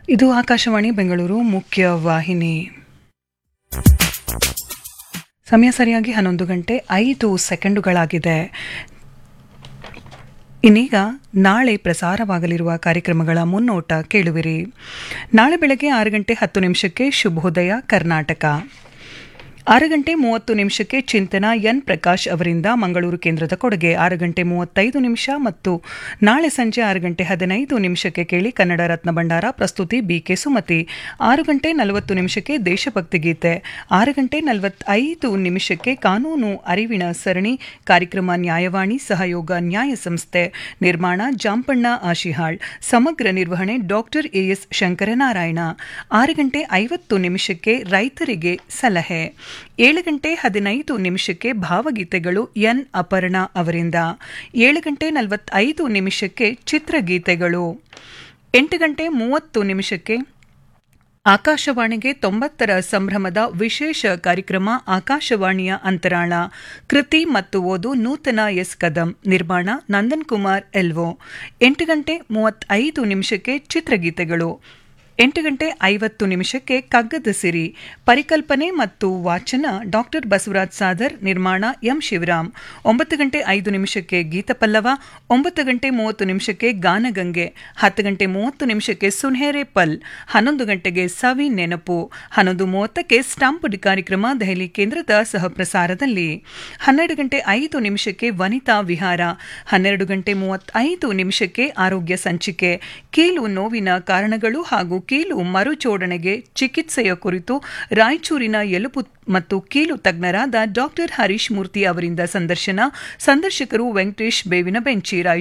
ಇದು ಆಕಾಶವಾಣಿ ಬೆಂಗಳೂರು ಮುಖ್ಯ ವಾಹಿನಿ ಸಮಯ ಸರಿಯಾಗಿ ಹನ್ನೊಂದು ಗಂಟೆ ಐದು ಸೆಕೆಂಡುಗಳಾಗಿದೆ ಇನ್ನೀಗ ನಾಳೆ ಪ್ರಸಾರವಾಗಲಿರುವ ಕಾರ್ಯಕ್ರಮಗಳ ಮುನ್ನೋಟ ಕೇಳುವಿರಿ ನಾಳೆ ಬೆಳಗ್ಗೆ ಆರು ಗಂಟೆ ಹತ್ತು ನಿಮಿಷಕ್ಕೆ ಶುಭೋದಯ ಕರ್ನಾಟಕ ಆರು ಗಂಟೆ ಮೂವತ್ತು ನಿಮಿಷಕ್ಕೆ ಚಿಂತನ ಎನ್ ಪ್ರಕಾಶ್ ಅವರಿಂದ ಮಂಗಳೂರು ಕೇಂದ್ರದ ಕೊಡುಗೆ ಆರು ಗಂಟೆ ಮೂವತ್ತೈದು ನಿಮಿಷ ಮತ್ತು ನಾಳೆ ಸಂಜೆ ಆರು ಗಂಟೆ ಹದಿನೈದು ನಿಮಿಷಕ್ಕೆ ಕೇಳಿ ಕನ್ನಡ ರತ್ನ ಭಂಡಾರ ಪ್ರಸ್ತುತಿ ಬಿಕೆ ಸುಮತಿ ಆರು ಗಂಟೆ ನಲವತ್ತು ನಿಮಿಷಕ್ಕೆ ದೇಶಭಕ್ತಿ ಗೀತೆ ಆರು ಗಂಟೆ ನಲವತ್ತೈದು ನಿಮಿಷಕ್ಕೆ ಕಾನೂನು ಅರಿವಿನ ಸರಣಿ ಕಾರ್ಯಕ್ರಮ ನ್ಯಾಯವಾಣಿ ಸಹಯೋಗ ನ್ಯಾಯ ಸಂಸ್ಥೆ ನಿರ್ಮಾಣ ಜಾಂಪಣ್ಣ ಆಶಿಹಾಳ್ ಸಮಗ್ರ ನಿರ್ವಹಣೆ ಡಾಕ್ಟರ್ ಎಎಸ್ ಶಂಕರನಾರಾಯಣ ಆರು ಗಂಟೆ ಐವತ್ತು ನಿಮಿಷಕ್ಕೆ ರೈತರಿಗೆ ಸಲಹೆ ಏಳು ಗಂಟೆ ಹದಿನೈದು ನಿಮಿಷಕ್ಕೆ ಭಾವಗೀತೆಗಳು ಎನ್ ಅಪರ್ಣಾ ಅವರಿಂದ ಏಳು ಗಂಟೆ ನಲವತ್ತೈದು ನಿಮಿಷಕ್ಕೆ ಚಿತ್ರಗೀತೆಗಳು ಎಂಟು ಗಂಟೆ ಮೂವತ್ತು ನಿಮಿಷಕ್ಕೆ ಆಕಾಶವಾಣಿಗೆ ತೊಂಬತ್ತರ ಸಂಭ್ರಮದ ವಿಶೇಷ ಕಾರ್ಯಕ್ರಮ ಆಕಾಶವಾಣಿಯ ಅಂತರಾಳ ಕೃತಿ ಮತ್ತು ಓದು ನೂತನ ಎಸ್ ಕದಂ ನಿರ್ಮಾಣ ನಂದನ್ ಕುಮಾರ್ ಎಲ್ವೋ ಎಂಟು ಗಂಟೆ ಮೂವತ್ತೈದು ನಿಮಿಷಕ್ಕೆ ಚಿತ್ರಗೀತೆಗಳು ಎಂಟು ಗಂಟೆ ಐವತ್ತು ನಿಮಿಷಕ್ಕೆ ಕಗ್ಗದ ಸಿರಿ ಪರಿಕಲ್ಪನೆ ಮತ್ತು ವಾಚನ ಡಾಕ್ಟರ್ ಬಸವರಾಜ್ ಸಾದರ್ ನಿರ್ಮಾಣ ಎಂ ಶಿವರಾಮ್ ಒಂಬತ್ತು ಗಂಟೆ ಐದು ನಿಮಿಷಕ್ಕೆ ಗೀತಪಲ್ಲವ ಒಂಬತ್ತು ಗಂಟೆ ಮೂವತ್ತು ನಿಮಿಷಕ್ಕೆ ಗಾನಗಂಗೆ ಹತ್ತು ಗಂಟೆ ಮೂವತ್ತು ನಿಮಿಷಕ್ಕೆ ಸುನ್ಹೇರೆ ಪಲ್ ಹನ್ನೊಂದು ಗಂಟೆಗೆ ಸವಿ ನೆನಪು ಹನ್ನೊಂದು ಮೂವತ್ತಕ್ಕೆ ಸ್ಟಾಂಪ್ಡ್ ಕಾರ್ಯಕ್ರಮ ದೆಹಲಿ ಕೇಂದ್ರದ ಸಹಪ್ರಸಾರದಲ್ಲಿ ಹನ್ನೆರಡು ಗಂಟೆ ಐದು ನಿಮಿಷಕ್ಕೆ ವನಿತಾ ವಿಹಾರ ಹನ್ನೆರಡು ಗಂಟೆ ಮೂವತ್ತೈದು ನಿಮಿಷಕ್ಕೆ ಆರೋಗ್ಯ ಸಂಚಿಕೆ ಕೀಲು ನೋವಿನ ಕಾರಣಗಳು ಹಾಗೂ ಕೀಲು ಮರುಜೋಡಣೆಗೆ ಚಿಕಿತ್ಸೆಯ ಕುರಿತು ರಾಯಚೂರಿನ ಎಲುಬು ಮತ್ತು ಕೀಲು ತಜ್ಞರಾದ ಡಾಕ್ಟರ್ ಹರೀಶ್ ಮೂರ್ತಿ ಅವರಿಂದ ಸಂದರ್ಶನ ಸಂದರ್ಶಕರು ವೆಂಕಟೇಶ್ ಬೇವಿನ ಬೆಂಚಿ